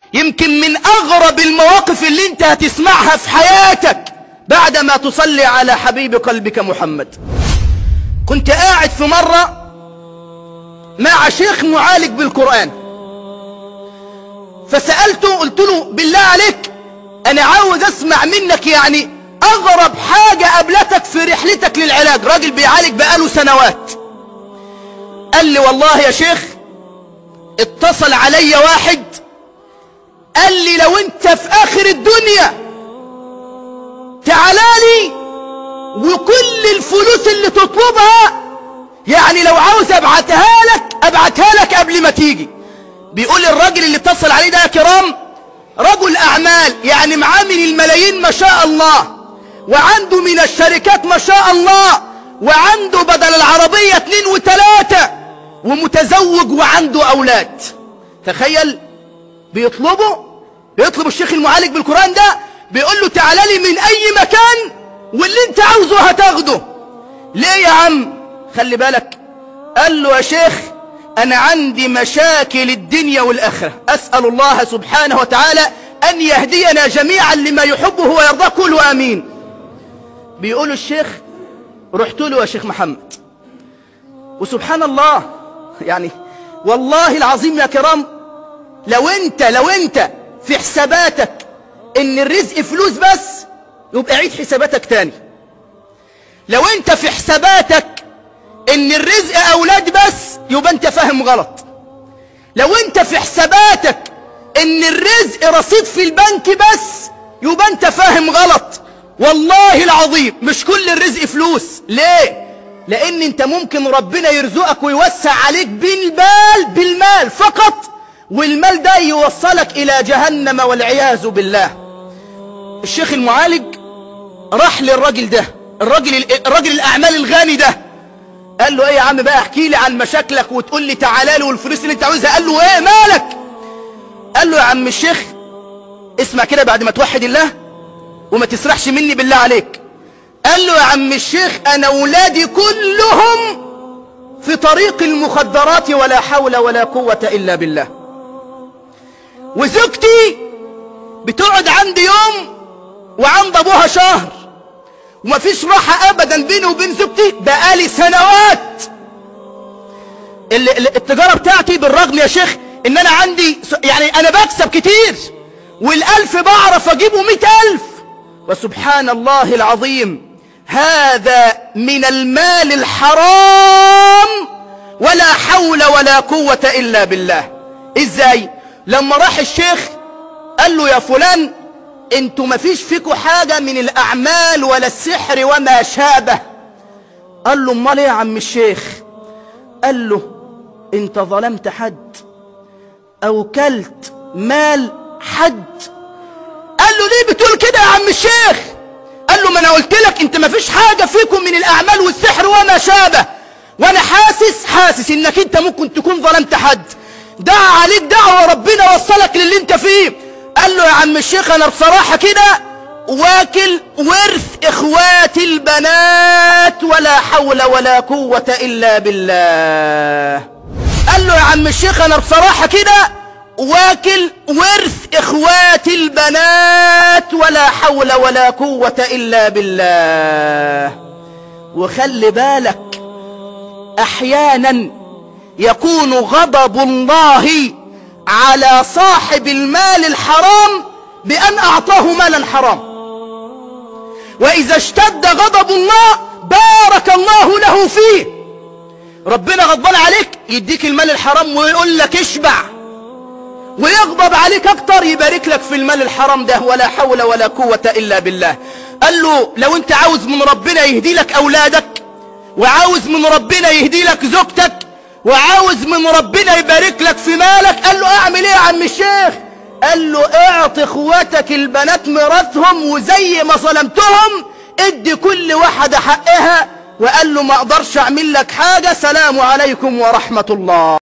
يمكن من أغرب المواقف اللي انت هتسمعها في حياتك بعدما تصلي على حبيب قلبك محمد كنت قاعد في مرة مع شيخ معالج بالقرآن فسألته قلت له بالله عليك أنا عاوز أسمع منك يعني أغرب حاجة قابلتك في رحلتك للعلاج راجل بيعالج بقاله سنوات قال لي والله يا شيخ اتصل علي واحد قال لي لو انت في اخر الدنيا تعالالي وكل الفلوس اللي تطلبها يعني لو عاوز ابعتها لك ابعتها لك قبل ما تيجي بيقول الراجل اللي اتصل عليه ده يا كرام رجل اعمال يعني معاه من الملايين ما شاء الله وعنده من الشركات ما شاء الله وعنده بدل العربية اتنين وتلاتة ومتزوج وعنده اولاد تخيل بيطلبه بيطلب الشيخ المعالج بالقرآن ده بيقول له تعالى لي من اي مكان واللي انت عاوزه هتاخده ليه يا عم خلي بالك قال له يا شيخ انا عندي مشاكل الدنيا والاخرة اسأل الله سبحانه وتعالى ان يهدينا جميعا لما يحبه ويرضاه كله امين بيقول الشيخ رحت له يا شيخ محمد وسبحان الله يعني والله العظيم يا كرام لو انت لو انت في حساباتك ان الرزق فلوس بس يبقى عيد حساباتك تاني لو انت في حساباتك ان الرزق اولاد بس يبقى انت فاهم غلط لو انت في حساباتك ان الرزق رصيد في البنك بس يبقى انت فاهم غلط والله العظيم مش كل الرزق فلوس ليه لان انت ممكن ربنا يرزقك ويوسع عليك بالمال بالمال فقط والمال ده يوصلك الى جهنم والعياذ بالله الشيخ المعالج راح للراجل ده الراجل الراجل الاعمال الغني ده قال له ايه يا عم بقى احكي لي عن مشاكلك وتقول لي تعالى لي والفلوس اللي انت عاوزها قال له ايه مالك قال له يا عم الشيخ اسمع كده بعد ما توحد الله وما تسرحش مني بالله عليك قال له يا عم الشيخ انا اولادي كلهم في طريق المخدرات ولا حول ولا قوة الا بالله وزوجتي بتقعد عندي يوم وعند ابوها شهر ومفيش راحة ابدا بيني وبين زوجتي بقالي سنوات التجارة بتاعتي بالرغم يا شيخ ان انا عندي يعني انا بكسب كتير والالف بعرف اجيبه مئة الف وسبحان الله العظيم هذا من المال الحرام ولا حول ولا قوة الا بالله ازاي لما راح الشيخ قال له يا فلان انتوا ما فيش فيكوا حاجة من الاعمال ولا السحر وما شابه قال له امال ايه يا عم الشيخ قال له انت ظلمت حد او كلت مال حد قال له ليه بتقول كده يا عم الشيخ قال له ما انا قلت لك انت ما فيش حاجة فيكم من الاعمال والسحر وما شابه وانا حاسس حاسس انك انت ممكن تكون ظلمت حد دعا عليك دعوة ربنا وصلك للي انت فيه قال له يا عم الشيخ انا بصراحة كده واكل ورث اخواتي البنات ولا حول ولا قوة الا بالله قال له يا عم الشيخ انا بصراحة كده واكل ورث اخواتي البنات ولا حول ولا قوة الا بالله وخلي بالك احيانا يكون غضب الله على صاحب المال الحرام بأن أعطاه مالا حرام وإذا اشتد غضب الله بارك الله له فيه ربنا غضبان عليك يديك المال الحرام ويقول لك اشبع ويغضب عليك اكتر يبارك لك في المال الحرام ده ولا حول ولا قوة الا بالله قال له لو انت عاوز من ربنا يهدي لك اولادك وعاوز من ربنا يهدي لك زوجتك وعاوز من ربنا يبارك لك في مالك قال له اعمل ايه يا عم الشيخ قال له اعط اخواتك البنات ميراثهم وزي ما ظلمتهم ادي كل واحدة حقها وقال له ما اقدرش اعمل لك حاجة سلام عليكم ورحمة الله